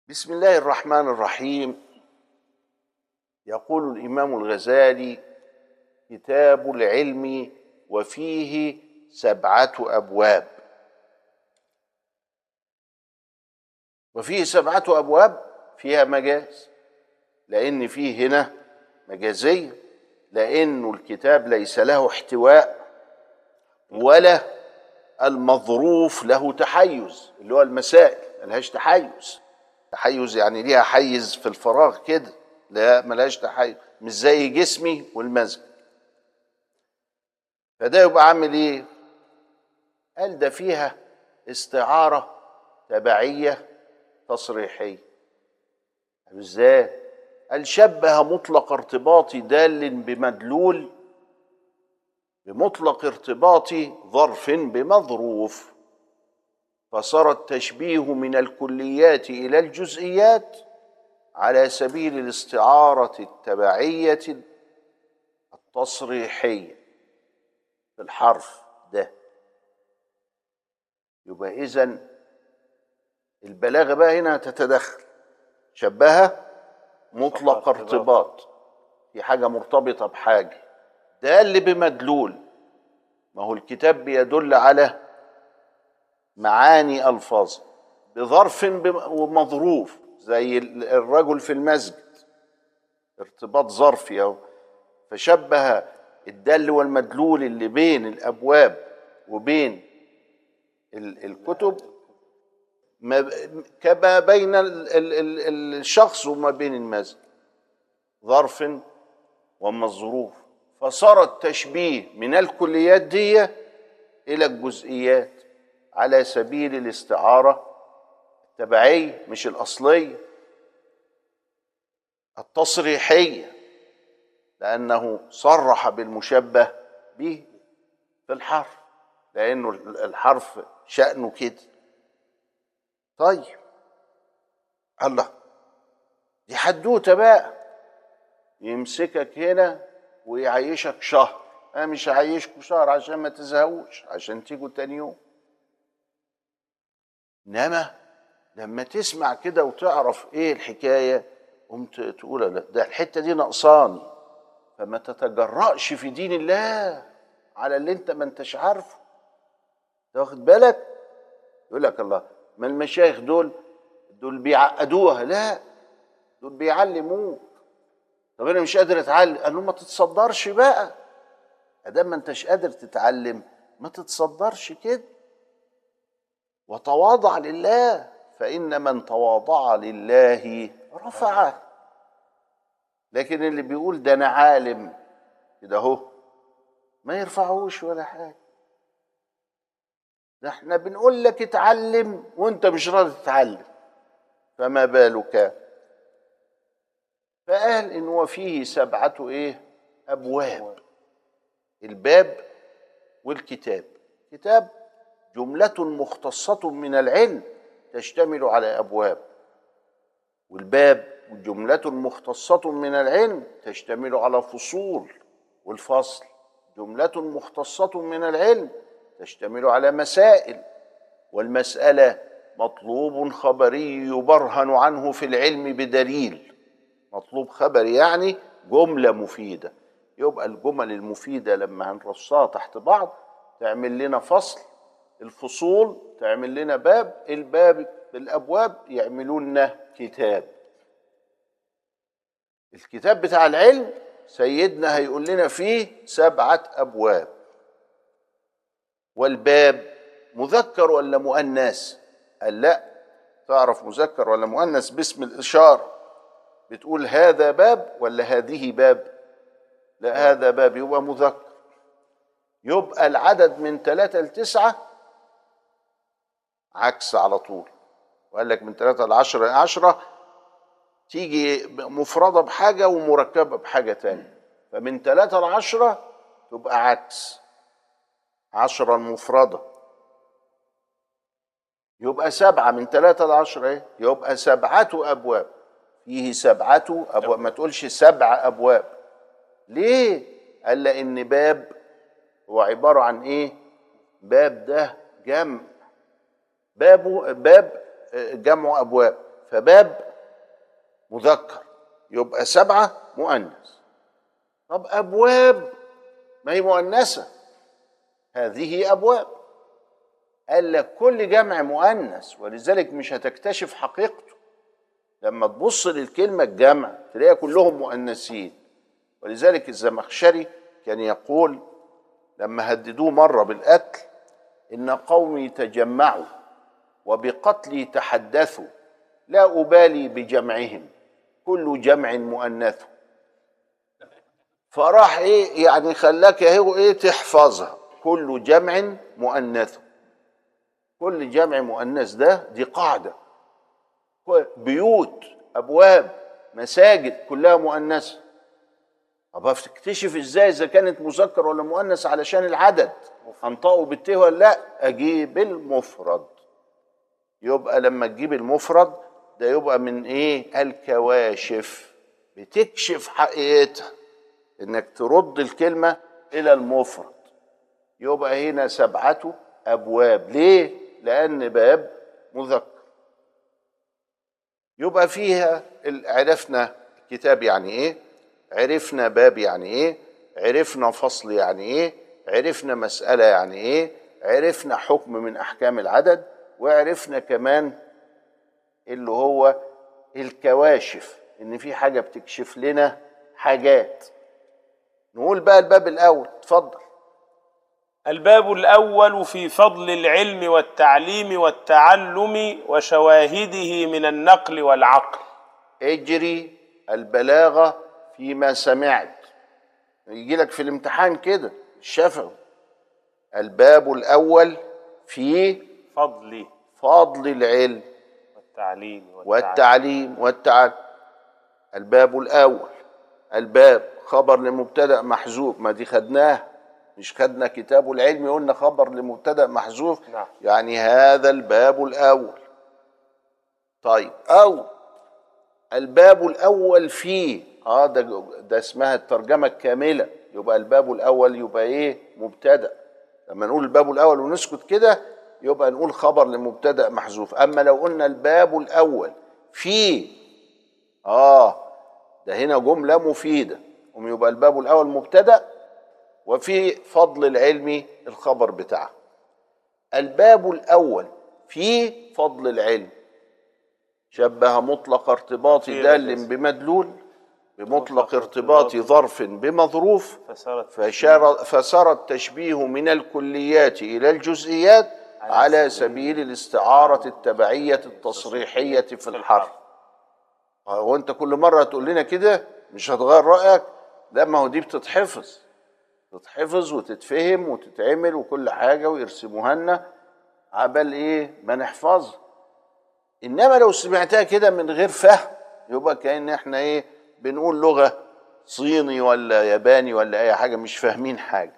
بسم الله الرحمن الرحيم يقول الامام الغزالي كتاب العلم وفيه سبعه ابواب وفيه سبعه ابواب فيها مجاز لان فيه هنا مجازيه لانه الكتاب ليس له احتواء ولا المظروف له تحيز اللي هو المسائل ملهاش تحيز تحيز يعني ليها حيز في الفراغ كده لا ملهاش تحيز مش زي جسمي والمسجد فده يبقى عامل ايه قال ده فيها استعارة تبعية تصريحية طب ازاي قال شبه مطلق ارتباط دال بمدلول بمطلق ارتباط ظرف بمظروف فصار التشبيه من الكليات الى الجزئيات على سبيل الاستعاره التبعيه التصريحيه في الحرف ده يبقى اذا البلاغه بقى هنا تتدخل شبهها مطلق ارتباط في حاجه مرتبطه بحاجه ده اللي بمدلول ما هو الكتاب بيدل على معاني الفاظ بظرف ومظروف زي الرجل في المسجد ارتباط ظرفي اهو فشبه الدل والمدلول اللي بين الابواب وبين الكتب كما بين الشخص وما بين المسجد ظرف ومظروف فصار التشبيه من الكليات دي الى الجزئيات على سبيل الاستعاره التبعيه مش الاصليه التصريحيه لانه صرح بالمشبه به في الحرف لانه الحرف شانه كده طيب الله دي حدوته بقى يمسكك هنا ويعيشك شهر انا مش هعيشكوا شهر عشان ما تزهقوش عشان تيجوا تاني يوم انما لما تسمع كده وتعرف ايه الحكايه قمت تقول لا ده الحته دي ناقصاني فما تتجرأش في دين الله على اللي انت ما انتش عارفه واخد بالك يقول لك الله ما المشايخ دول دول بيعقدوها لا دول بيعلموك طب انا مش قادر اتعلم قال له ما تتصدرش بقى ادام ما انتش قادر تتعلم ما تتصدرش كده وتواضع لله فان من تواضع لله رفعه لكن اللي بيقول ده انا عالم كده اهو ما يرفعوش ولا حاجه ده احنا بنقول لك اتعلم وانت مش راضي تتعلم فما بالك فقال ان هو فيه سبعه ايه ابواب الباب والكتاب كتاب جمله مختصه من العلم تشتمل على ابواب والباب جمله مختصه من العلم تشتمل على فصول والفصل جمله مختصه من العلم تشتمل على مسائل والمساله مطلوب خبري يبرهن عنه في العلم بدليل مطلوب خبري يعني جمله مفيده يبقى الجمل المفيده لما هنرصها تحت بعض تعمل لنا فصل الفصول تعمل لنا باب الباب الابواب يعملوا لنا كتاب الكتاب بتاع العلم سيدنا هيقول لنا فيه سبعه ابواب والباب مذكر ولا مؤنث قال لا تعرف مذكر ولا مؤنث باسم الاشاره بتقول هذا باب ولا هذه باب لا هذا باب يبقى مذكر يبقى العدد من ثلاثة لتسعة عكس على طول وقال لك من ثلاثة لعشرة عشرة تيجي مفردة بحاجة ومركبة بحاجة تانية فمن ثلاثة لعشرة تبقى عكس عشرة المفردة يبقى سبعة من ثلاثة لعشرة ايه يبقى سبعة أبواب فيه سبعة أبواب ما تقولش سبع أبواب ليه؟ قال لأن باب هو عبارة عن إيه؟ باب ده جمع بابه باب جمع أبواب فباب مذكر يبقى سبعة مؤنث طب أبواب ما هي مؤنثة هذه أبواب قال لك كل جمع مؤنث ولذلك مش هتكتشف حقيقته لما تبص للكلمة الجمع تلاقيها كلهم مؤنثين ولذلك الزمخشري كان يقول لما هددوه مرة بالقتل إن قومي تجمعوا وبقتلي تحدثوا لا أبالي بجمعهم كل جمع مؤنث فراح ايه يعني خلاك اهو ايه تحفظها كل جمع مؤنث كل جمع مؤنث ده دي قاعده بيوت ابواب مساجد كلها مؤنثه طب هتكتشف ازاي اذا كانت مذكر ولا مؤنث علشان العدد انطقوا بالته ولا لا اجيب المفرد يبقى لما تجيب المفرد ده يبقى من ايه الكواشف بتكشف حقيقتها انك ترد الكلمه الى المفرد يبقى هنا سبعه ابواب ليه لان باب مذكر يبقى فيها عرفنا كتاب يعني ايه عرفنا باب يعني ايه عرفنا فصل يعني ايه عرفنا مساله يعني ايه عرفنا حكم من احكام العدد وعرفنا كمان اللي هو الكواشف ان في حاجه بتكشف لنا حاجات نقول بقى الباب الاول اتفضل الباب الاول في فضل العلم والتعليم والتعلم وشواهده من النقل والعقل اجري البلاغه فيما سمعت يجي لك في الامتحان كده الشفوي الباب الاول في فضل فضل العلم والتعليم والتعليم والتعليم الباب الاول الباب خبر لمبتدا محذوف ما دي خدناه مش خدنا كتاب العلم قلنا خبر لمبتدا محذوف نعم. يعني هذا الباب الاول طيب او الباب الاول فيه اه ده ده اسمها الترجمه الكامله يبقى الباب الاول يبقى ايه مبتدا لما نقول الباب الاول ونسكت كده يبقى نقول خبر لمبتدا محذوف اما لو قلنا الباب الاول فيه اه ده هنا جمله مفيده قوم يبقى الباب الاول مبتدا وفي فضل العلم الخبر بتاعه الباب الاول في فضل العلم شبه مطلق ارتباط دال بمدلول بمطلق ارتباط ظرف بمظروف فصارت فشار- فصار التشبيه من الكليات الى الجزئيات على سبيل الاستعاره التبعيه التصريحيه في الحرف هو انت كل مره تقول لنا كده مش هتغير رايك لا ما هو دي بتتحفظ تتحفظ وتتفهم وتتعمل وكل حاجه ويرسموها لنا عبال ايه ما نحفظها انما لو سمعتها كده من غير فهم يبقى كأن احنا ايه بنقول لغه صيني ولا ياباني ولا اي حاجه مش فاهمين حاجه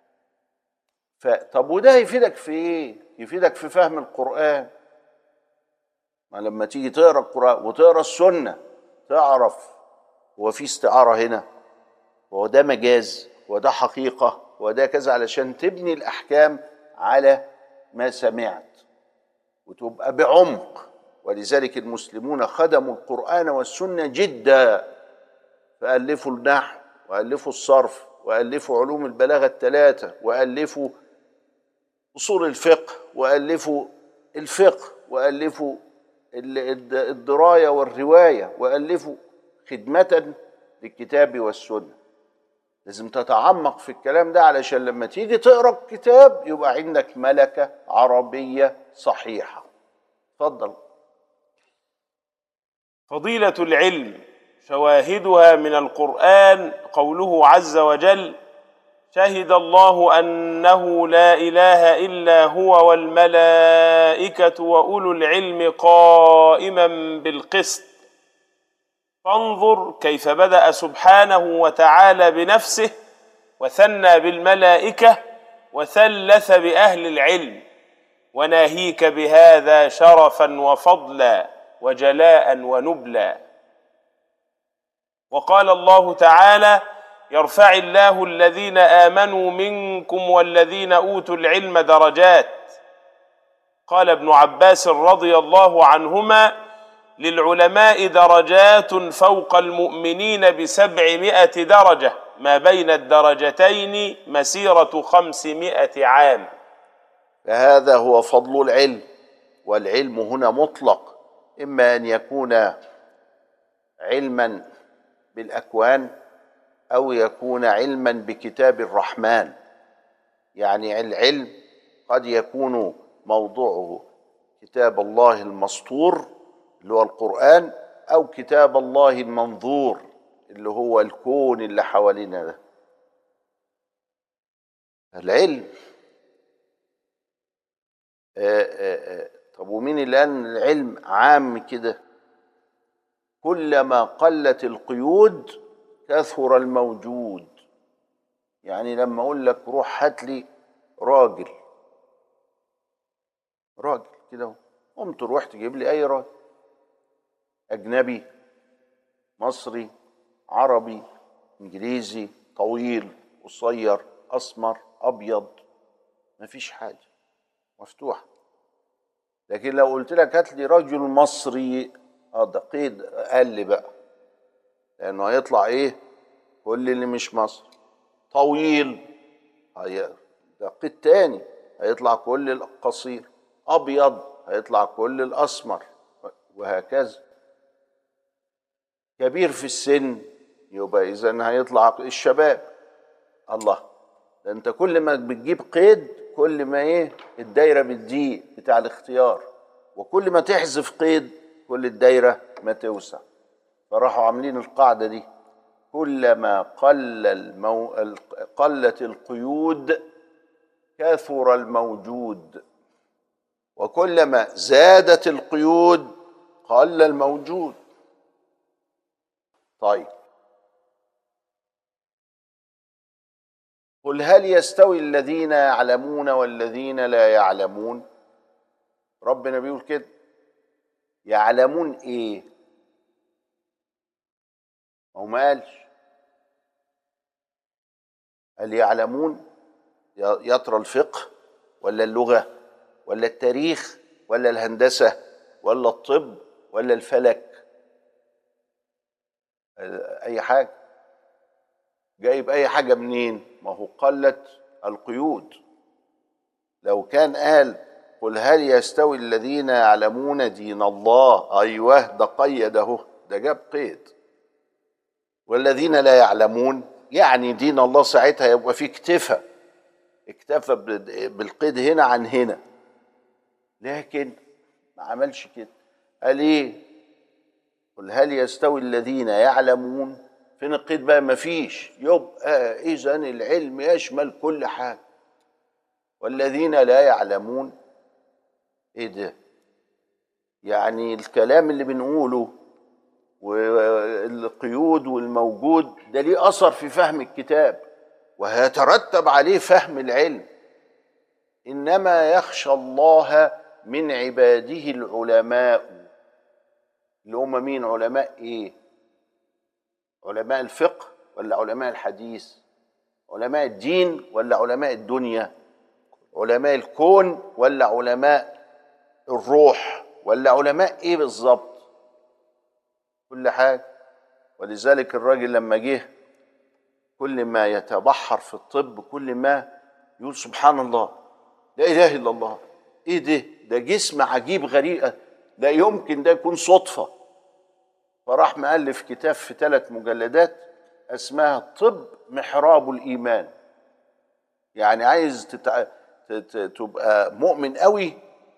فطب وده يفيدك في ايه يفيدك في فهم القران ما لما تيجي تقرا القران وتقرا السنه تعرف هو في استعاره هنا هو ده مجاز وده حقيقه وده كذا علشان تبني الاحكام على ما سمعت وتبقى بعمق ولذلك المسلمون خدموا القرآن والسنة جدا فألفوا النحو وألفوا الصرف وألفوا علوم البلاغة الثلاثة وألفوا أصول الفقه وألفوا الفقه وألفوا ال- الد- الدراية والرواية وألفوا خدمة للكتاب والسنة لازم تتعمق في الكلام ده علشان لما تيجي تقرا الكتاب يبقى عندك ملكة عربية صحيحة اتفضل فضيلة العلم شواهدها من القرآن قوله عز وجل شهد الله أنه لا إله إلا هو والملائكة وأولو العلم قائما بالقسط فانظر كيف بدأ سبحانه وتعالى بنفسه وثنى بالملائكة وثلث بأهل العلم وناهيك بهذا شرفا وفضلا وجلاء ونبلا وقال الله تعالى يرفع الله الذين امنوا منكم والذين اوتوا العلم درجات قال ابن عباس رضي الله عنهما للعلماء درجات فوق المؤمنين بسبعمائة درجة ما بين الدرجتين مسيرة خمسمائة عام فهذا هو فضل العلم والعلم هنا مطلق اما ان يكون علما بالاكوان او يكون علما بكتاب الرحمن يعني العلم قد يكون موضوعه كتاب الله المسطور اللي هو القران او كتاب الله المنظور اللي هو الكون اللي حوالينا ده العلم آه، آه، آه، طب ومين اللي قال إن العلم عام كده كلما قلت القيود كثر الموجود يعني لما اقول لك روح هات لي راجل راجل كده اهو قمت تروح تجيب لي اي راجل اجنبي مصري عربي انجليزي طويل قصير اسمر ابيض مفيش حاجه مفتوحه لكن لو قلت لك هات لي رجل مصري اه ده قيد اقل بقى لانه هيطلع ايه كل اللي مش مصري طويل هي ده قيد تاني هيطلع كل القصير ابيض هيطلع كل الاسمر وهكذا كبير في السن يبقى اذا هيطلع الشباب الله ده انت كل ما بتجيب قيد كل ما ايه الدايره بتضيق بتاع الاختيار وكل ما تحذف قيد كل الدايره ما توسع فراحوا عاملين القاعده دي كلما قل المو... قلت القيود كثر الموجود وكلما زادت القيود قل الموجود طيب قل هل يستوي الذين يعلمون والذين لا يعلمون ربنا بيقول كده يعلمون ايه هو ما قالش هل يعلمون يطرى الفقه ولا اللغة ولا التاريخ ولا الهندسة ولا الطب ولا الفلك أي حاجة جايب أي حاجة منين ما هو قلت القيود لو كان قال قل هل يستوي الذين يعلمون دين الله أيوه ده قيد أهو ده جاب قيد والذين لا يعلمون يعني دين الله ساعتها يبقى في اكتفى اكتفى بالقيد هنا عن هنا لكن ما عملش كده قال ايه قل هل يستوي الذين يعلمون فين القيد بقى ما فيش يبقى اذا العلم يشمل كل حاجه والذين لا يعلمون ايه ده يعني الكلام اللي بنقوله والقيود والموجود ده ليه اثر في فهم الكتاب وهيترتب عليه فهم العلم انما يخشى الله من عباده العلماء اللي هم مين علماء ايه علماء الفقه ولا علماء الحديث علماء الدين ولا علماء الدنيا علماء الكون ولا علماء الروح ولا علماء ايه بالظبط كل حاجه ولذلك الراجل لما جه كل ما يتبحر في الطب كل ما يقول سبحان الله لا اله الا الله ايه ده ده جسم عجيب غريب لا يمكن ده يكون صدفه فراح مؤلف كتاب في ثلاث مجلدات اسمها طب محراب الايمان يعني عايز تتع... تبقى مؤمن قوي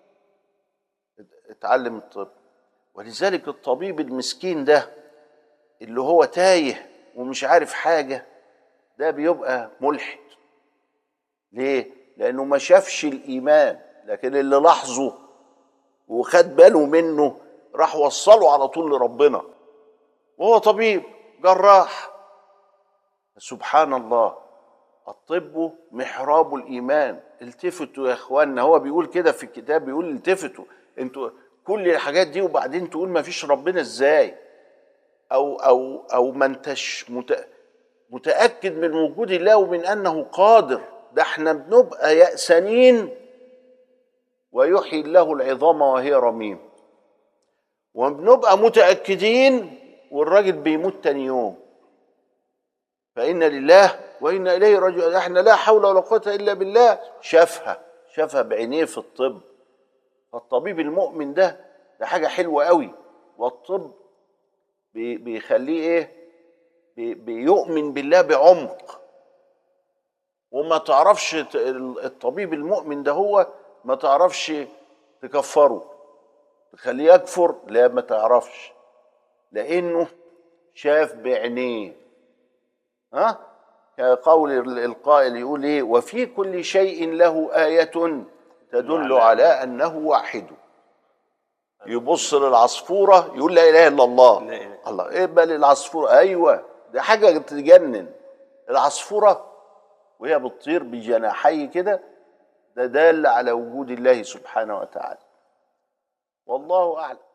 اتعلم الطب ولذلك الطبيب المسكين ده اللي هو تايه ومش عارف حاجه ده بيبقى ملحد ليه لانه ما شافش الايمان لكن اللي لاحظه وخد باله منه راح وصله على طول لربنا وهو طبيب جراح سبحان الله الطب محراب الايمان التفتوا يا اخوانا هو بيقول كده في الكتاب بيقول التفتوا انتوا كل الحاجات دي وبعدين تقول ما فيش ربنا ازاي او او او ما انتش متاكد من وجود الله ومن انه قادر ده احنا بنبقى يأسانين ويحيي الله العظام وهي رميم وبنبقى متأكدين والراجل بيموت تاني يوم فإن لله وإنا إليه راجعون احنا لا حول ولا قوة إلا بالله شافها شافها بعينيه في الطب فالطبيب المؤمن ده ده حاجة حلوة قوي والطب بي- بيخليه ايه بي- بيؤمن بالله بعمق وما تعرفش ت- الطبيب المؤمن ده هو ما تعرفش تكفره تخليه يكفر لا ما تعرفش لانه شاف بعينيه ها كقول ال- القائل يقول ايه وفي كل شيء له آية تدل على أنه واحد يبص للعصفورة يقول لا إله إلا الله لا إله. الله إيه بل العصفورة أيوة دي حاجة تجنن العصفورة وهي بتطير بجناحي كده ده دال على وجود الله سبحانه وتعالى والله أعلم